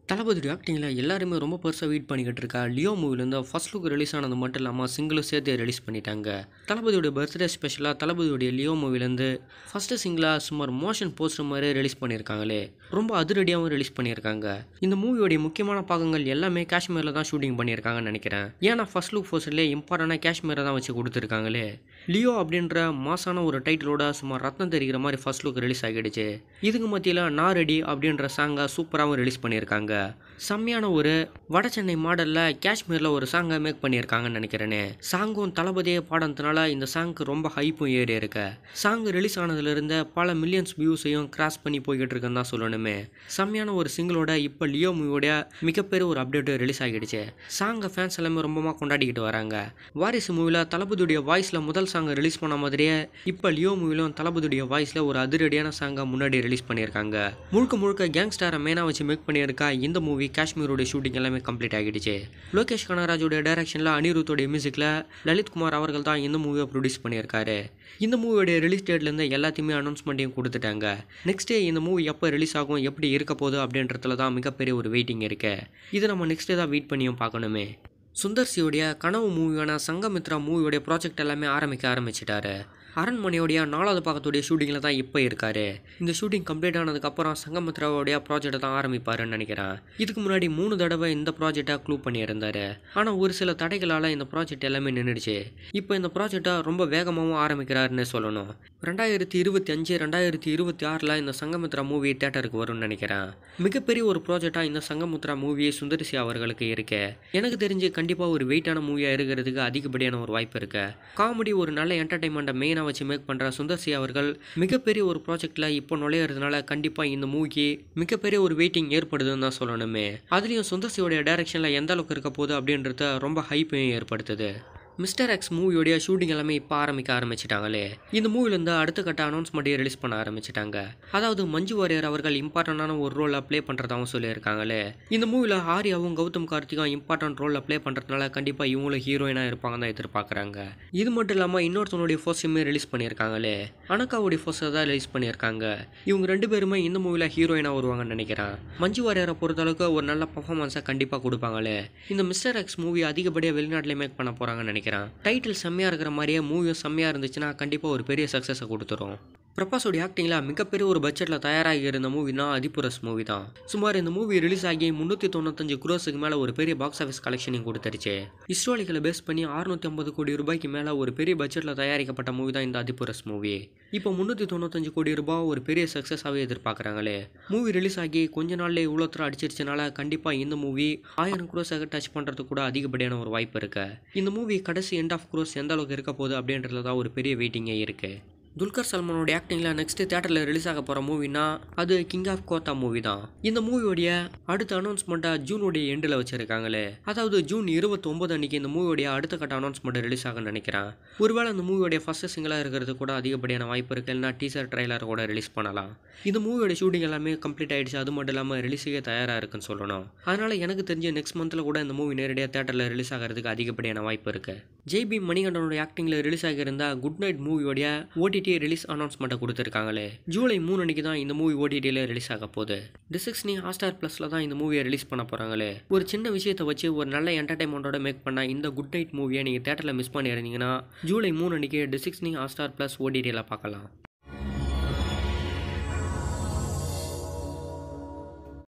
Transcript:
தளபதி ஆக்டிங்கில் எல்லாருமே ரொம்ப பெருசாக வெயிட் பண்ணிக்கிட்டு இருக்கா லியோ மூவிலேருந்து ஃபர்ஸ்ட் லுக் ரிலீஸ் ஆனது மட்டும் இல்லாமல் சிங்கிளும் சேர்த்து ரிலீஸ் பண்ணிட்டாங்க தளபதியோட பர்த்டே ஸ்பெஷலாக தளபதியோடைய லியோ மூவிலேருந்து ஃபஸ்ட்டு சிங்கிளாக சுமார் மோஷன் போஸ்டர் மாதிரி ரிலீஸ் பண்ணியிருக்காங்களே ரொம்ப அதிரடியாகவும் ரிலீஸ் பண்ணியிருக்காங்க இந்த மூவியோடைய முக்கியமான பாகங்கள் எல்லாமே காஷ்மீரில் தான் ஷூட்டிங் பண்ணியிருக்காங்கன்னு நினைக்கிறேன் ஏன்னா ஃபர்ஸ்ட் லுக் போஸ்டர்லேயே இம்பார்ட்டண்டாக காஷ்மீரை தான் வச்சு கொடுத்துருக்காங்களே லியோ அப்படின்ற மாசான ஒரு டைட்டிலோட சுமார் ரத்னம் தெரிகிற மாதிரி ஃபர்ஸ்ட் லுக் ரிலீஸ் ஆகிடுச்சு இதுக்கு மத்தியில் நான் ரெடி அப்படின்ற சாங்கை சூப்பராகவும் ரிலீஸ் பண்ணியிருக்காங்க செம்மையான ஒரு வட சென்னை மாடலில் காஷ்மீரில் ஒரு சாங்கை மேக் பண்ணியிருக்காங்கன்னு நினைக்கிறேனே சாங்கும் தளபதியே பாடனதுனால இந்த சாங்க்கு ரொம்ப ஹைப்பும் ஏறி இருக்கு சாங் ரிலீஸ் ஆனதுலேருந்து பல மில்லியன்ஸ் வியூஸையும் கிராஸ் பண்ணி போய்கிட்டு இருக்குன்னு தான் சொல்லணுமே செம்மையான ஒரு சிங்கிளோட இப்போ லியோ மூவியோட மிகப்பெரிய ஒரு அப்டேட் ரிலீஸ் ஆகிடுச்சு சாங்கை ஃபேன்ஸ் எல்லாமே ரொம்பமாக கொண்டாடிக்கிட்டு வராங்க வாரிசு மூவியில் தளபதியுடைய வாய்ஸில் முதல் சாங்கை ரிலீஸ் பண்ண மாதிரியே இப்போ லியோ மூவிலும் தளபதியுடைய வாய்ஸில் ஒரு அதிரடியான சாங்கை முன்னாடி ரிலீஸ் பண்ணியிருக்காங்க முழுக்க முழுக்க கேங்ஸ்டாரை மெயினாக வச்சு மேக் பண்ணியிருக்கா இந்த மூவி காஷ்மீரோட ஷூட்டிங் எல்லாமே கம்ப்ளீட் ஆகிடுச்சு லோகேஷ் கனகராஜோட டைரக்ஷனில் அனிருத்தோடைய மியூசிக்கில் லலித் குமார் அவர்கள் தான் இந்த மூவியை ப்ரொடியூஸ் பண்ணியிருக்காரு இந்த மூவியோடைய ரிலீஸ் டேட்லேருந்து எல்லாத்தையுமே அனௌன்ஸ்மெண்ட்டையும் கொடுத்துட்டாங்க நெக்ஸ்ட் டே இந்த மூவி எப்போ ரிலீஸ் ஆகும் எப்படி இருக்க போகுது அப்படின்றதுல தான் மிகப்பெரிய ஒரு வெயிட்டிங் இருக்கு இது நம்ம நெக்ஸ்ட் டே தான் வெயிட் பண்ணியும் பார்க்கணுமே சுந்தர்சியோடைய கனவு மூவியான சங்கமித்ரா மூவியோடைய ப்ராஜெக்ட் எல்லாமே ஆரம்பிக்க ஆரம்பிச்சிட்டாரு அரண்மனையோடைய நாலாவது பாகத்துடைய ஷூட்டிங்கில் தான் இப்போ இருக்காரு இந்த ஷூட்டிங் கம்ப்ளீட் ஆனதுக்கப்புறம் சங்கமித்ராவோடைய ப்ராஜெக்டை தான் ஆரம்பிப்பாருன்னு நினைக்கிறேன் இதுக்கு முன்னாடி மூணு தடவை இந்த ப்ராஜெக்டை க்ளூ பண்ணியிருந்தாரு ஆனால் ஒரு சில தடைகளால் இந்த ப்ராஜெக்ட் எல்லாமே நின்றுடுச்சு இப்போ இந்த ப்ராஜெக்டை ரொம்ப வேகமாகவும் ஆரம்பிக்கிறாருன்னு சொல்லணும் ரெண்டாயிரத்தி இருபத்தி அஞ்சு ரெண்டாயிரத்தி இருபத்தி ஆறில் இந்த சங்கமித்ரா மூவி தேட்டருக்கு வரும்னு நினைக்கிறேன் மிகப்பெரிய ஒரு ப்ராஜெக்டாக இந்த சங்கமித்ரா மூவி சுந்தரிசி அவர்களுக்கு இருக்கு எனக்கு தெரிஞ்சு கண்டிப்பாக ஒரு வெயிட்டான மூவியாக இருக்கிறதுக்கு அதிகப்படியான ஒரு வாய்ப்பு இருக்கு காமெடி ஒரு நல்ல என்டர்டைன்மெண்ட்டை மெயினாக வச்சு மேக் பண்ணுற சுந்தர்சி அவர்கள் மிகப்பெரிய ஒரு ப்ராஜெக்டில் இப்போ நுழையிறதுனால கண்டிப்பாக இந்த மூவிக்கு மிகப்பெரிய ஒரு வெயிட்டிங் ஏற்படுதுன்னு தான் சொல்லணுமே அதுலேயும் சுந்தர்சியோடைய டைரக்ஷனில் எந்த அளவுக்கு இருக்க போகுது அப்படின்றத ரொம்ப ஹைப்பையும் ஏற்படுத்துது மிஸ்டர் எக்ஸ் மூவியோடைய ஷூட்டிங் எல்லாமே இப்போ ஆரம்பிக்க ஆரம்பிச்சிட்டாங்களே இந்த மூவிலேருந்து அடுத்த கட்ட அனௌன்ஸ்மெண்ட்டையும் ரிலீஸ் பண்ண ஆரம்பிச்சிட்டாங்க அதாவது மஞ்சு வாரியர் அவர்கள் இம்பார்ட்டண்டான ஒரு ரோலை ப்ளே பண்ணுறதாகவும் சொல்லியிருக்காங்களே இந்த மூவியில் ஆரியாவும் கௌதம் கார்த்திகாவும் இம்பார்ட்டன்ட் ரோலில் ப்ளே பண்ணுறதுனால கண்டிப்பாக இவங்களும் ஹீரோயினாக இருப்பாங்க தான் எதிர்பார்க்குறாங்க இது மட்டும் இல்லாமல் இன்னொருத்தனுடைய ஃபோர்ஸையுமே ரிலீஸ் பண்ணியிருக்காங்களே அனக்காவுடைய ஃபோர்ஸை தான் ரிலீஸ் பண்ணியிருக்காங்க இவங்க ரெண்டு பேருமே இந்த மூவியில் ஹீரோயினாக வருவாங்கன்னு நினைக்கிறேன் மஞ்சு வாரியரை பொறுத்தளவுக்கு ஒரு நல்ல பர்ஃபார்மன்ஸை கண்டிப்பாக கொடுப்பாங்களே இந்த மிஸ்டர் எக்ஸ் மூவி அதிகப்படியாக வெளிநாட்டிலே மேக் பண்ண போகிறாங்கன்னு நினைக்கிறேன் டைட்டில் செம்மையாக இருக்கிற மாதிரியே மூவியும் செம்மையாக இருந்துச்சுன்னா கண்டிப்பாக ஒரு பெரிய சக்ஸஸை கொடுத்துரும் பிரபாஸோடைய ஆக்டிங்கில் மிகப்பெரிய ஒரு பட்ஜெட்டில் தயாராகி இருந்த மூவினா அதிபுரஸ் மூவி தான் சுமார் இந்த மூவி ரிலீஸ் ஆகி முந்நூற்றி தொண்ணூத்தஞ்சு குரோஸுக்கு மேலே ஒரு பெரிய பாக்ஸ் ஆஃபீஸ் கலெக்ஷனையும் கொடுத்துருச்சு ஹிஸ்டாரிக்கலை பேஸ் பண்ணி அறுநூத்தி ஐம்பது கோடி ரூபாய்க்கு மேலே ஒரு பெரிய பட்ஜெட்டில் தயாரிக்கப்பட்ட மூவி தான் இந்த அதிபுரஸ் மூவி இப்போ முந்நூற்றி தொண்ணூத்தஞ்சு கோடி ரூபாய் ஒரு பெரிய சக்ஸஸாகவே எதிர்பார்க்குறாங்களே மூவி ரிலீஸ் ஆகி கொஞ்ச நாள்லேயே இவ்வளோ தூரம் அடிச்சிருச்சனால கண்டிப்பாக இந்த மூவி ஆயிரம் குரோஸாக டச் பண்ணுறதுக்கு கூட அதிகப்படியான ஒரு வாய்ப்பு இருக்கு இந்த மூவி கடைசி எண்ட் ஆஃப் குரோஸ் எந்த அளவுக்கு இருக்க போகுது அப்படின்றதுல தான் ஒரு பெரிய வெயிட்டிங்கே இருக்குது துல்கர் சல்மானோட ஆக்டிங்கில் நெக்ஸ்ட் தேட்டரில் ரிலீஸ் ஆக போகிற மூவினா அது கிங் ஆஃப் கோத்தா மூவி தான் இந்த மூவியோடைய அடுத்த அனௌன்ஸ்மெண்ட்டாக ஜூனோடைய எண்டில் வச்சிருக்காங்களே அதாவது ஜூன் இருபத்தொம்பது அன்னைக்கு இந்த மூவியோடைய அடுத்த கட்ட அனௌன்ஸ்மெண்ட் ரிலீஸ் ஆகும்னு நினைக்கிறேன் ஒருவேளை இந்த மூவியோடைய ஃபர்ஸ்ட் சிங்கிளாக இருக்கிறது கூட அதிகப்படியான வாய்ப்பு இருக்குது இல்லைனா டீசர் ட்ரைலர் கூட ரிலீஸ் பண்ணலாம் இந்த மூவியோட ஷூட்டிங் எல்லாமே கம்ப்ளீட் ஆயிடுச்சு அது மட்டும் இல்லாமல் ரிலீஸுக்கே தயாராக இருக்குன்னு சொல்லணும் அதனால் எனக்கு தெரிஞ்ச நெக்ஸ்ட் மந்தில் கூட இந்த மூவி நேரடியாக தேட்டரில் ரிலீஸ் ஆகிறதுக்கு அதிகப்படியான வாய்ப்பு இருக்குது ஜேபி மணிகண்டனோட ஆக்டிங்கில் ரிலீஸ் ஆகியிருந்த குட் நைட் மூவியோடைய ஓடிடி ரிலீஸ் அனௌன்ஸ்மெண்ட்டை கொடுத்துருக்காங்களே ஜூலை மூணு அன்னைக்கு தான் இந்த மூவி ஓடிடியில் ரிலீஸ் ஆக போகுது டிசிக்ஸ்னி ஹாஸ்டார் ப்ளஸில் தான் இந்த மூவியை ரிலீஸ் பண்ண போகிறாங்களே ஒரு சின்ன விஷயத்தை வச்சு ஒரு நல்ல என்டர்டைன்மெண்ட்டோட மேக் பண்ண இந்த குட் நைட் மூவியை நீங்கள் தேட்டரில் மிஸ் பண்ணியிருந்தீங்கன்னா ஜூலை மூணு அன்னைக்கு டிசிக்ஸ்னி ஹாஸ்டார் ப்ளஸ் ஓடிடியில் பார்க்கலாம்